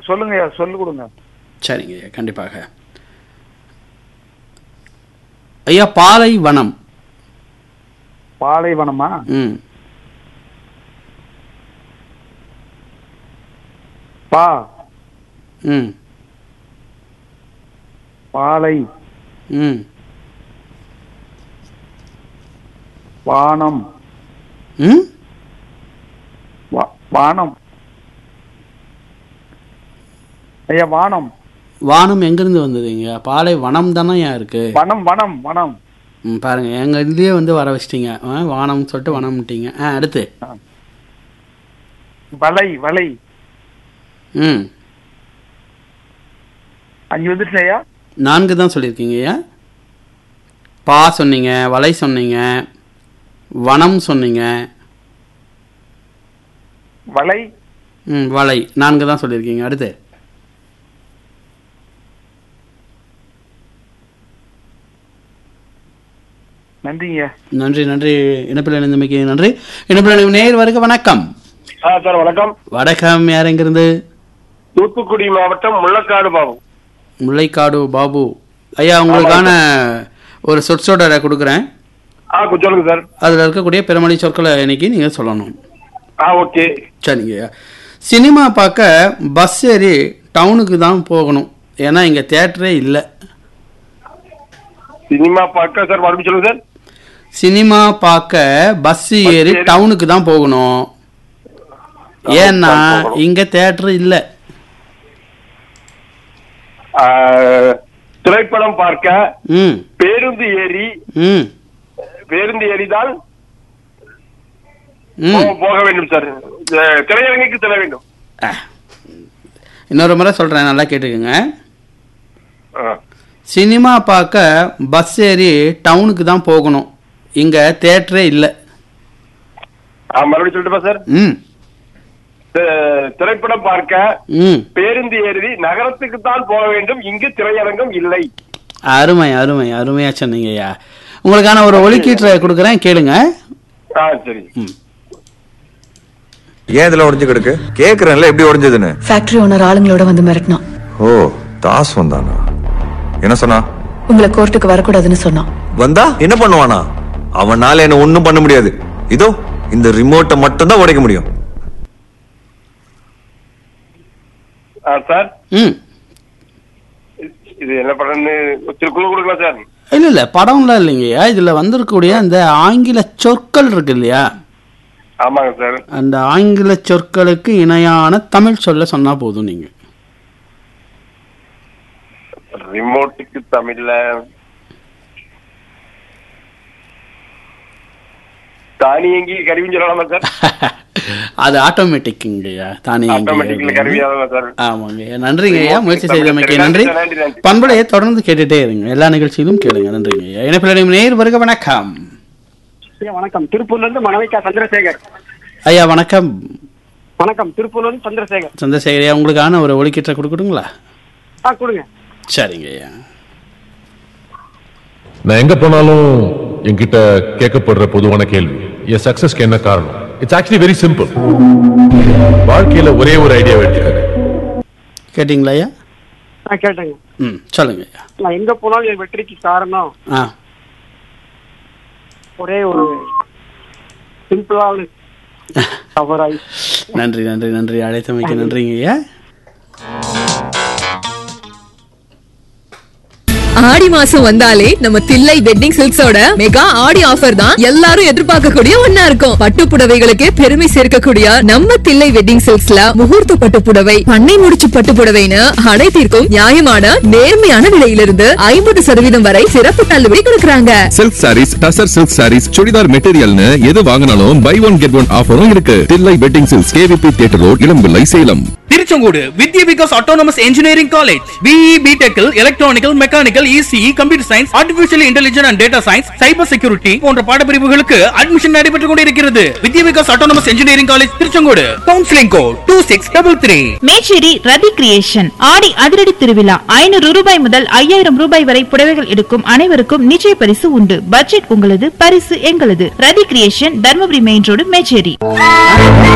சொல்லுங்க ஐயா சொல்லு கொடுங்க சரிங்க ஐயா கண்டிப்பாக ஐயா பாலைவனம் பாலைவனமா ம் பா ம் பாலை ம் வானம் ம் வா- வானம் ஐயா வானம் வானம் எங்கேருந்து வந்ததுங்க பாலை வனம் தானே ஏன் இருக்கு வனம் வனம் வனம் ம் பாருங்க எங்க இதுலயே வந்து வர வச்சிட்டீங்க ஆ, வானம்னு சொல்லிட்டு வனம்ட்டீங்க ஆ அடுத்து வலை வலை ம் அஞ்சு வந்துருச்சு ஐயா நான்கு தான் சொல்லியிருக்கீங்க ஐயா பா சொன்னீங்க வலை சொன்னீங்க வனம் சொன்னீங்க வலை ம் வலை நான்கு தான் சொல்லியிருக்கீங்க அடுத்து நன்றிங்க நன்றி நன்றி இணைப்பில் இணைந்தமைக்கு நன்றி இணைப்பில் இணையும் நேர் வருக வணக்கம் ஆ சார் வணக்கம் வணக்கம் யார் எங்கிருந்து தூத்துக்குடி மாவட்டம் முள்ளக்காடு பாபு முல்லைக்காடு பாபு ஐயா உங்களுக்கான ஒரு சொற்சொடரை கொடுக்குறேன் ஆ கு- சொல்லுங்க சார் அதில் இருக்கக்கூடிய பெருமொழி சொற்களை இன்னைக்கு நீங்கள் சொல்லணும் ஆ ஓகே சரிங்க ஐயா சினிமா பார்க்க பஸ் ஏறி டவுனுக்கு தான் போகணும் ஏன்னா இங்கே தேட்டரே இல்லை சினிமா பார்க்க சார் மறுபடியும் சொல்லுங்க சார் சினிமா பார்க்க பஸ் ஏறி ஏறி- டவுனுக்கு தான் போகணும் ஏன்னா தான் போகணும். இங்கே தேட்டர் இல்லை ஆ, திரைப்படம் பார்க்க ம் பேருந்து ஏறி ம் பேருந்து ஏறிதான் ம் போ- போக வேண்டும் சார் இந்த திரையரங்குக்கு செல்ல வேண்டும் இன்னொரு முறை சொல்கிறேன் நல்லா கேட்டுக்கோங்க ஆ. சினிமா பார்க்க பஸ் ஏறி டவுனுக்கு தான் போகணும் இங்கே தேட்டரே இல்லை ஆ, மறுபடியும் சொல்லட்டுமா சார் ம் தி- திரைப்படம் பார்க்க ம் பேருந்து ஏறி நகரத்துக்கு தான் போக வேண்டும் இங்கு திரையரங்கம் இல்லை அருமை அருமை அருமையாக சொன்னீங்க ஐயா உங்களுக்கான ஒரு ஒலிக்கீட்டை கொடுக்குறேன் கேளுங்க ஆ சரி ம் ஏன் இதுல உடைஞ்சு கிடக்கு கேக்குறேன்ல எப்படி உடைஞ்சதுன்னு ஃபேக்டரி ஓனர் ஆளுங்களோட வந்து மிரட்டினான் ஓ தாஸ் வந்தானா என்ன சொன்னா உங்களை கோர்ட்டுக்கு வரக்கூடாதுன்னு சொன்னான் வந்தா என்ன பண்ணுவானா அவனால என்ன ஒண்ணும் பண்ண முடியாது இதோ இந்த ரிமோட்டை மட்டும் தான் உடைக்க முடியும் ஆ சார் ம் இது என்ன படம்னு சில குழு கொடுக்கலாம் சார் இல்லை இல்லை படம்லாம் இல்லைங்கய்யா இதில் வந்திருக்கக்கூடிய அந்த ஆங்கில சொற்கள் இருக்கு இல்லையா ஆமாங்க சார் அந்த ஆங்கில சொற்களுக்கு இணையான தமிழ் சொல்ல சொன்னால் போதும் நீங்கள் ரிமோட்டுக்கு தமிழ்ல தானியங்கி கருவின்னு சொல்லலாமா சார் அது ஆட்டோமேட்டிக்குங்கய்யா தானே ஆட்டோமேட்டிக்ல கருவி அதான் சார் ஆமாங்கய்யா நன்றிங்க ஐயா முயற்சி தமிழ் செய்தமைக்கு நன்றி, நன்றி நன்றி, நன்றி. பண்பலையை தொடர்ந்து கேட்டுட்டே இருங்க எல்லா நிகழ்ச்சியிலும் கேளுங்க நன்றிங்க ஐயா இணைப்பில் நேர் வருக வணக்கம் ஐயா வணக்கம் திருப்பூர்ல இருந்து மணவிக்கா சந்திரசேகர் ஐயா வணக்கம் வணக்கம் திருப்பூர்ல இருந்து சந்திரசேகர் சந்திரசேகர் ஐயா உங்களுக்கான ஒரு ஒலிக்கீட்டை கொடுக்கட்டுங்களா ஆ கொடுங்க சரிங்க ஐயா நான் எங்க போனாலும் என்கிட்ட கேட்கப்படுற பொதுவான கேள்வி என் சக்சஸ்க்கு என்ன காரணம் இட்ஸ் ஆக்சுவலி வெரி சிம்பிள் வாழ்க்கையில ஒரே ஒரு ஐடியா எடுத்துக்கங்க கேட்டிங்களா ஐயா ஆ கேட்டேங்க ம் சொல்லுங்க ஐயா நான் எங்க போனாலும் என் வெற்றிக்கு காரணம் ஆ ஒரே ஒரு சிம்பிளான தவறாய் நன்றி நன்றி நன்றி அழைத்தமைக்கு நன்றிங்க ஐயா ஆடி மாசம் வந்தாலே நம்ம தில்லை வெட்டிங் சில்க்ஸோட மெகா ஆடி ஆஃபர் தான் எல்லாரும் எதிர்பார்க்கக்கூடிய ஒண்ணா இருக்கும் பட்டு புடவைகளுக்கு பெருமை சேர்க்கக்கூடிய நம்ம தில்லை வெட்டிங் சில்க்ஸ்ல முகூர்த்த பட்டு புடவை பண்ணை முடிச்சு பட்டு புடவைன்னு அனைத்திற்கும் நியாயமான நேர்மையான விலையிலிருந்து ஐம்பது சதவீதம் வரை சிறப்பு தள்ளுபடி கொடுக்கறாங்க silk sarees tussar silk sarees churidar மெட்டீரியல்னு எது வாங்கினாலும் பை ஒன் கெட் ஒன் ஆஃபரும் இருக்கு Thillai wedding silks KVP theatre road Ilampillai Salem Tiruchengode Vidya Vikas autonomous engineering college BE பிடெக்கில் electronical mechanical ECE computer science artificial intelligence and data science cyber security போன்ற பாடப்பிரிவுகளுக்கு அட்மிஷன் நடைபெற்றுக் கொண்டிருக்கிறது Vidya Vikas autonomous engineering college Tiruchengode counselling code two six double three Mecheri Rathi creation ஆடி அதிரடி திருவிழா ஐநூறு ரூபாய் முதல் ஐயாயிரம் ரூபாய் வரை புடவைகள் எடுக்கும் அனைவருக்கும் நிச்சய பரிசு உண்டு பட்ஜெட் உங்களது பரிசு எங்களது Rathi creation Dharmapuri main road Mecheri